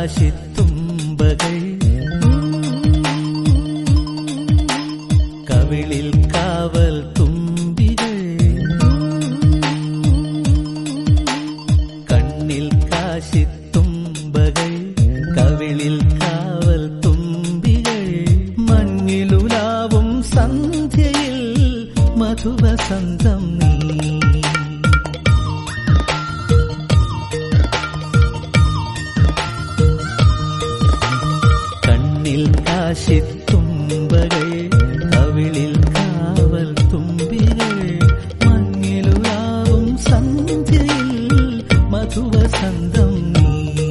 കാശിത്തുമ്പകൾ കവിളിൽ കാവൽ തുമ്പികൾ കണ്ണിൽ കാശിത്തുമ്പകൾ കവിളിൽ കാവൽ തുമ്പികൾ മഞ്ഞിലുലാവും സന്ധ്യയിൽ മധുവസന്തം നീ കണ്ണിൽ കാശിത്തുമ്പകൾ കവിളിൽ കാവൽ തുമ്പികൾ മഞ്ഞിലുലാവും സന്ധ്യയിൽ മധുവസന്തം നീ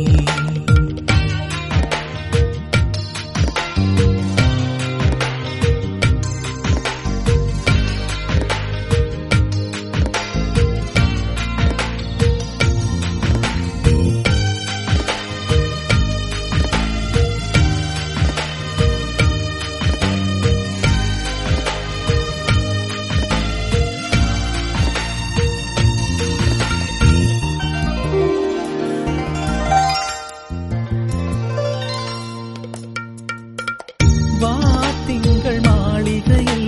വാത്തിങ്കൾ മാളികയിൽ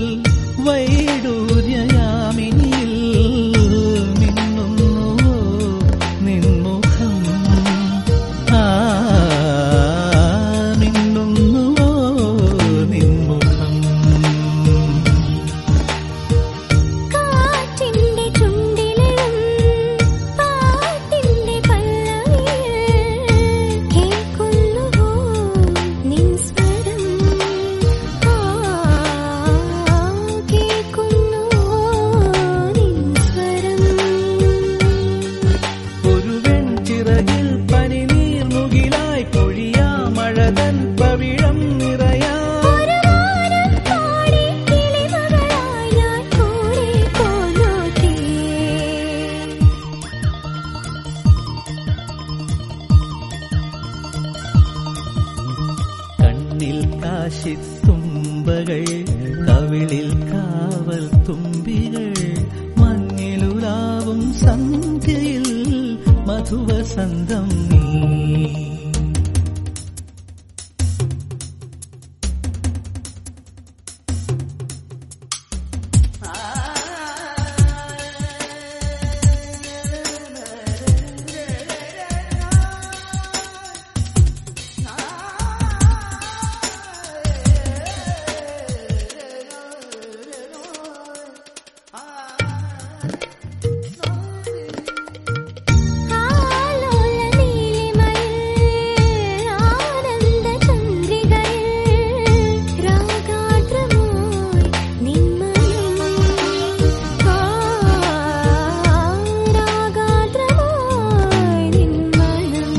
വൈഡൂര്യയാമിനിയിൽ മിന്നുന്നുവോ നിൻമുഖം ആ മിന്നുന്നുവോ നിൻമുഖം കാറ്റിന്റെ ചുണ്ടിലും പാട്ടിന്റെ പല്ലവിയിൽ കേൾക്കുന്നുവോ നിൻ സ്വരം ആ കേൾക്കുന്നുവോ നിൻ സ്വരം ഒരു വെൺചിറകിൽ പനിനീർ മുകിലായി പൊഴിയാ മഴതൻ പവിഴം നിറയാ ഒരു വാനം പാടി കിളിമകളായി ഞാൻ കൂടെ പോന്നോട്ടേ കണ്ണിൽ കാശിത്തുമ്പകൾ കവിളിൽ കാവൽ തുമ്പികൾ മഞ്ഞിലുലാവും സന്ധ്യയിൽ മധുവസന്തം നീ ആലോല നീലിമയിൽ ആനന്ദ ചന്ദ്രികയിൽ രാഗാദ്രമായി നിന്മനം ആ രാഗാദ്രമായി നിന്മനം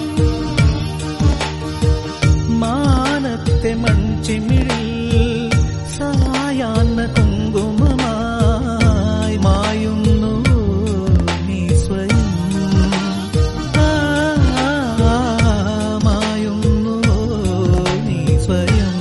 മാനത്തെ മൺചിമിഴിൽ സായാഹ്ന കുങ്കുമമായി മായുന്നു നീ സ്വയം ആ, മായുന്നു നീ സ്വയം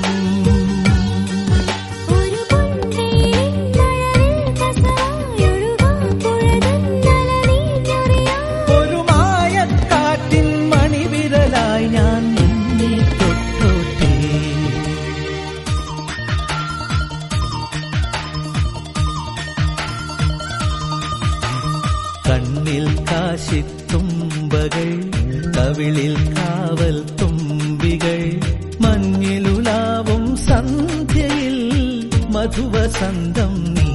ഒരു പൊൻതേനിൻ മഴവിൽ കസവായൊഴുകാം പുഴതൻ നനനീഞ്ഞൊറിയാം ഒരു മായക്കാറ്റിൻ മണിവിരലായി ഞാൻ നിന്നെ തൊട്ടോട്ടെ കണ്ണിൽ കാശിത്തുമ്പകൾ കവിളിൽ കാവൽ തുമ്പികൾ മഞ്ഞിലുലാവും സന്ധ്യയിൽ മധുവസന്തം നീ